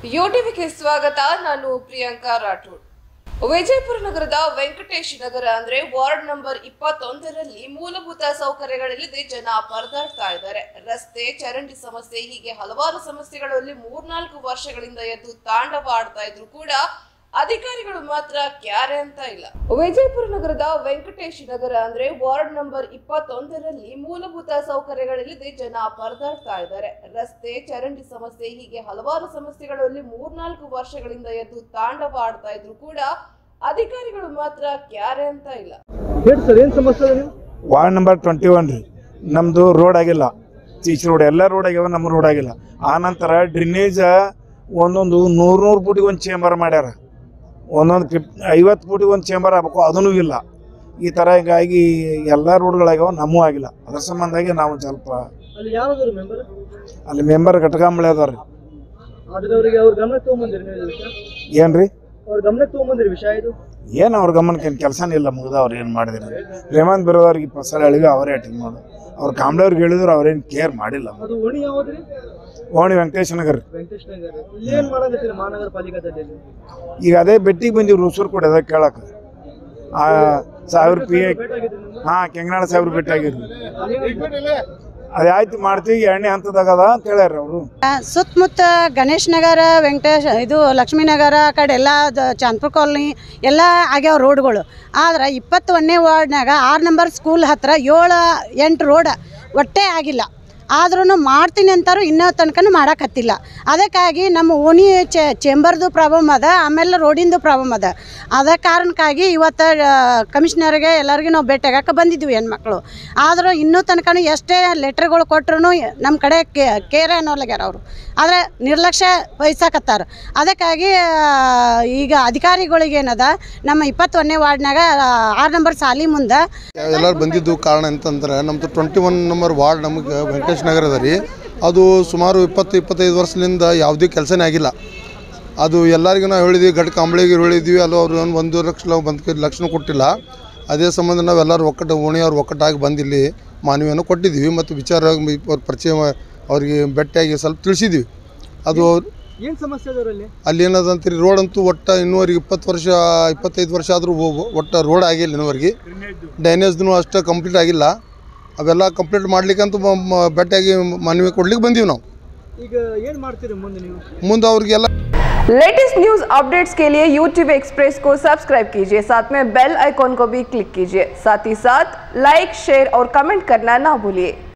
ಯುಟಿವಿಗೆ ಸ್ವಾಗತ ನಾನು ಪ್ರಿಯಾಂಕಾ ರಾಠೋಡ್ ವಿಜಯಪುರ ನಗರದ ವೆಂಕಟೇಶ್ ನಗರ ಅಂದ್ರೆ ವಾರ್ಡ್ ನಂಬರ್ ಇಪ್ಪತ್ತೊಂದರಲ್ಲಿ ಮೂಲಭೂತ ಸೌಕರ್ಯಗಳಿಲ್ಲದೆ ಜನ ಪರದಾಡ್ತಾ ಇದ್ದಾರೆ ರಸ್ತೆ ಚರಂಡಿ ಸಮಸ್ಯೆ ಹೀಗೆ ಹಲವಾರು ಸಮಸ್ಯೆಗಳಲ್ಲಿ ಮೂರ್ನಾಲ್ಕು ವರ್ಷಗಳಿಂದ ಎದ್ದು ತಾಂಡವಾಡ್ತಾ ಇದ್ರು ಕೂಡ ಅಧಿಕಾರಿಗಳು ಮಾತ್ರ ಕ್ಯಾರೆ ಅಂತ ಇಲ್ಲ ವಿಜಯಪುರ ನಗರದ ವೆಂಕಟೇಶ್ ನಗರ ಅಂದ್ರೆ ವಾರ್ಡ್ ನಂಬರ್ ಇಪ್ಪತ್ತೊಂದರಲ್ಲಿ ಮೂಲಭೂತ ಸೌಕರ್ಯಗಳಿಲ್ಲದೆ ಜನ ಪರದಾಡ್ತಾ ಇದ್ದಾರೆ ರಸ್ತೆ ಚರಂಡಿ ಸಮಸ್ಯೆ ಹೀಗೆ ಹಲವಾರು ಸಮಸ್ಯೆಗಳಲ್ಲಿ ಮೂರ್ನಾಲ್ಕು ವರ್ಷಗಳಿಂದ ಎದ್ದು ತಾಂಡವಾಡ್ತಾ ಇದ್ರು ಕೂಡ ಅಧಿಕಾರಿಗಳು ಮಾತ್ರ ಕ್ಯಾರೆ ಅಂತ ಇಲ್ಲ ಹೇಳಿ ಸರ್ ಏನು ಸಮಸ್ಯೆ ಅದ ನೀವು ವಾರ್ಡ್ ನಂಬರ್ ಟ್ವೆಂಟಿ ಒನ್ ರೀ ನಮ್ಮದು ರೋಡ್ ಆಗಿಲ್ಲ ಚೀಚ್ ರೋಡ್ ಎಲ್ಲ ರೋಡ್ ಆಗ್ಯಾವ ನಮ್ಮ ರೋಡ್ ಆಗಿಲ್ಲ ಆನಂತರ ಡ್ರೈನೇಜ ಒಂದೊಂದು ನೂರು ನೂರು ಫೂಟಿಗೆ ಒಂದು ಚೇಂಬರ್ ಮಾಡ್ಯಾರ ಒಂದೊಂದು ಫಿಫ್ ಐವತ್ತು ಫೂಟಿಗೆ ಒಂದು ಚೇಂಬರ್ ಆಗ್ಬೇಕು ಅದೂ ಇಲ್ಲ ಈ ಥರ ಹೀಗಾಗಿ ಎಲ್ಲ ರೋಡ್ಗಳಾಗ್ಯಾವ ನಮ್ಮೂ ಆಗಿಲ್ಲ ಅದ್ರ ಸಂಬಂಧಾಗಿ ನಾವು ಸ್ವಲ್ಪ ಅಲ್ಲಿ ಯಾರಾದ್ರು ಮೆಂಬರ್ ಅಲ್ಲಿ ಮೆಂಬರ್ ಘಟಕಾಂಬಳಿ ಅದಾವ ರೀ ಆದ್ರೆ ಅವರಿಗೆ ಅವ್ರ ಗಮನಕ್ಕೆ ತೊಗೊಂಬಂದಿರಿ ನೀವು ಇದು ವಿಷಯ ಏನು ರೀ ಅವ್ರ ಗಮನಕ್ಕೆ ತೊಗೊಂಬಂದಿರಿ ವಿಷಯ ಇದು ಏನು ಅವ್ರ ಗಮನಕ್ಕೆ ಏನು ಕೆಲಸನೇ ಇಲ್ಲ ಮುಗ್ದ ಅವ್ರು ಏನು ಮಾಡಿದ್ರು ರೇಮಂತ್ ಬಿರೋದವ್ರಿಗೆ ಇಪ್ಪತ್ತು ಸಲ ಹೇಳಿವಿ ಅವರೇ ಅಟೆಂಡ್ ಮಾಡು ಅವ್ರು ಕಾಂಬ್ಳವ್ರಿಗೆ ಹೇಳಿದ್ರು ಅವ್ರೇನು ಕೇರ್ ಮಾಡಿಲ್ಲ ಅದು ಓಣಿ ಯಾವ್ದ್ರಿ ಓಣಿ ವೆಂಕಟೇಶ್ ನಗರ್ ರೀ ವೆಂಕಟೇಶ್ ನಗರ ಇಲ್ಲೇನ್ ಮಾಡಕತ್ತೀರಿ ಮಹಾನಗರ ಪಾಲಿಕಾದಲ್ಲಿ ಈಗ ಅದೇ ಬೆಟ್ಟಿಗೆ ಬಂದಿವಿ ರೂಸೂರು ಕೂಡ ಅದ ಕೇಳಕ್ಕೆ ಆ ಸಾವಿರ ರೂಪಾಯಿ ಭೇಟಾಗಿದ್ರಿ ನಿಮ್ಗೆ ಹಾಂ ಕೆಂಗನಾಳ ಸಾವಿರ ಭೇಟಿಯಾಗಿದ್ವಿ ಅದೇ ಆಯ್ತು ಮಾಡ್ತೀವಿ ಎರಡನೇ ಹಂತದಾಗ ಅದ ಅಂತ ಹೇಳ್ಯಾರ ಅವರು ಸುತ್ತಮುತ್ತ ಗಣೇಶ್ ನಗರ ವೆಂಕಟೇಶ್ ಇದು ಲಕ್ಷ್ಮೀನಗರ ಆ ಕಡೆ ಎಲ್ಲ ಚಾಂದ್ಪುರ್ ಕಾಲನಿ ಎಲ್ಲ ಆಗ್ಯಾವ ರೋಡ್ಗಳು ಆದ್ರೆ ಇಪ್ಪತ್ತೊಂದನೇ ವಾರ್ಡ್ನಾಗ ಆರು ನಂಬರ್ ಸ್ಕೂಲ್ ಹತ್ರ ಏಳು ಎಂಟು ರೋಡ್ ಒಟ್ಟೇ ಆಗಿಲ್ಲ ಆದ್ರೂ ಮಾಡ್ತೀನಿ ಅಂತಾರು ಇನ್ನೂ ತನಕನೂ ಮಾಡೋಕತ್ತಿಲ್ಲ ಅದಕ್ಕಾಗಿ ನಮ್ಮ ಓಣಿ ಚೇಂಬರ್ದು ಪ್ರಾಬ್ಲಮ್ ಅದ ಆಮೇಲೆ ರೋಡಿಂದು ಪ್ರಾಬ್ಲಮ್ ಅದ ಅದ ಕಾರಣಕ್ಕಾಗಿ ಇವತ್ತು ಕಮಿಷನರ್ಗೆ ಎಲ್ಲರಿಗೂ ನಾವು ಭೇಟಿಯಾಗಕ್ಕೆ ಬಂದಿದ್ವಿ ಹೆಣ್ಮಕ್ಳು ಆದರೂ ಇನ್ನೂ ತನಕನೂ ಎಷ್ಟೇ ಲೆಟ್ರ್ಗಳು ಕೊಟ್ರು ನಮ್ಮ ಕಡೆ ಕೇರ್ ಅನ್ನೋಲ್ಲಾಗ್ಯಾರ ಅವರು ಆದರೆ ನಿರ್ಲಕ್ಷ್ಯ ವಹಿಸಾಕತ್ತಾರ ಅದಕ್ಕಾಗಿ ಆ, ಈಗ ಅಧಿಕಾರಿಗಳಿಗೆ ಏನದ ನಮ್ಮ ಇಪ್ಪತ್ತೊಂದನೇ ವಾರ್ಡ್ನಾಗ ಆರು ನಂಬರ್ ಸಾಲಿ ಮುಂದೆ ಎಲ್ಲರೂ ಬಂದಿದ್ದು ಕಾರಣ ಅಂತಂದ್ರೆ ನಮ್ಮದು ಟ್ವೆಂಟಿ ಒನ್ ನಂಬರ್ ವಾರ್ಡ್ ನಮಗೆ ವೆಂಕಟೇಶ್ ನಗರ ಅದ ರೀ ಅದು ಸುಮಾರು ಇಪ್ಪತ್ತು ಇಪ್ಪತ್ತೈದು ವರ್ಷದಿಂದ ಯಾವುದೇ ಕೆಲಸನೇ ಆಗಿಲ್ಲ ಅದು ಎಲ್ಲರಿಗೂ ನಾವು ಹೇಳಿದ್ವಿ ಗಡ್ ಕಂಬಳಿಗೆ ಹೇಳಿದ್ವಿ ಅಲ್ಲೂ ಅವರು ಒಂದು ಒಂದು ಲಕ್ಷ ಬಂದ ಲಕ್ಷನೂ ಕೊಟ್ಟಿಲ್ಲ ಅದೇ ಸಂಬಂಧ ನಾವೆಲ್ಲರೂ ಒಕ್ಕಟ್ಟು ಓಣಿಯವ್ರು ಒಕ್ಕಟ್ಟಾಗಿ ಬಂದಿಲ್ಲಿ ಮಾನವಿಯನ್ನು ಕೊಟ್ಟಿದ್ವಿ ಮತ್ತು ವಿಚಾರ ಅವ್ರ ಪರಿಚಯ ಅವರಿಗೆ ಭೇಟಿಯಾಗಿ ಸ್ವಲ್ಪ ತಿಳಿಸಿದ್ವಿ ಅದು ಅವ್ರು ಏನ್ ಸಮಸ್ಯೆ ಅದರಲ್ಲಿ ಅಲ್ಲಿ ಏನದಂತೀರಿ ರೋಡ್ ಅಂತೂ ಒಟ್ಟು ಇನ್ನೂವರೆಗೆ ಇಪ್ಪತ್ತು ವರ್ಷ ಇಪ್ಪತ್ತೈದು ವರ್ಷ ಆದರೂ ಒಟ್ಟು ರೋಡ್ ಆಗಿಲ್ಲ ಇನ್ನೂವರೆಗೆ ಡ್ರೈನೇಜ್ದು ಅಷ್ಟು ಕಂಪ್ಲೀಟ್ ಆಗಿಲ್ಲ ಅವೆಲ್ಲ ಕಂಪ್ಲೀಟ್ ಮಾಡ್ಲಿಕ್ಕಂತೂ ಮ- ಮ- ಭೇಟಿಯಾಗಿ ಮನವಿ ಕೊಡ್ಲಿಕ್ಕೆ ಬಂದೀವಿ ನಾವು ಈಗ ಏನ್ ಮಾಡ್ತೀರಿ ಮುಂದೆ ನೀವು ಮುಂದೆ ಅವ್ರಿಗೆಲ್ಲ लेटेस्ट न्यूज अपडेट्स के लिए YouTube एक्सप्रेस को सब्सक्राइब कीजिए साथ में बेल आइकॉन को भी क्लिक कीजिए साथ ही साथ लाइक शेयर और कमेंट करना ना भूलिए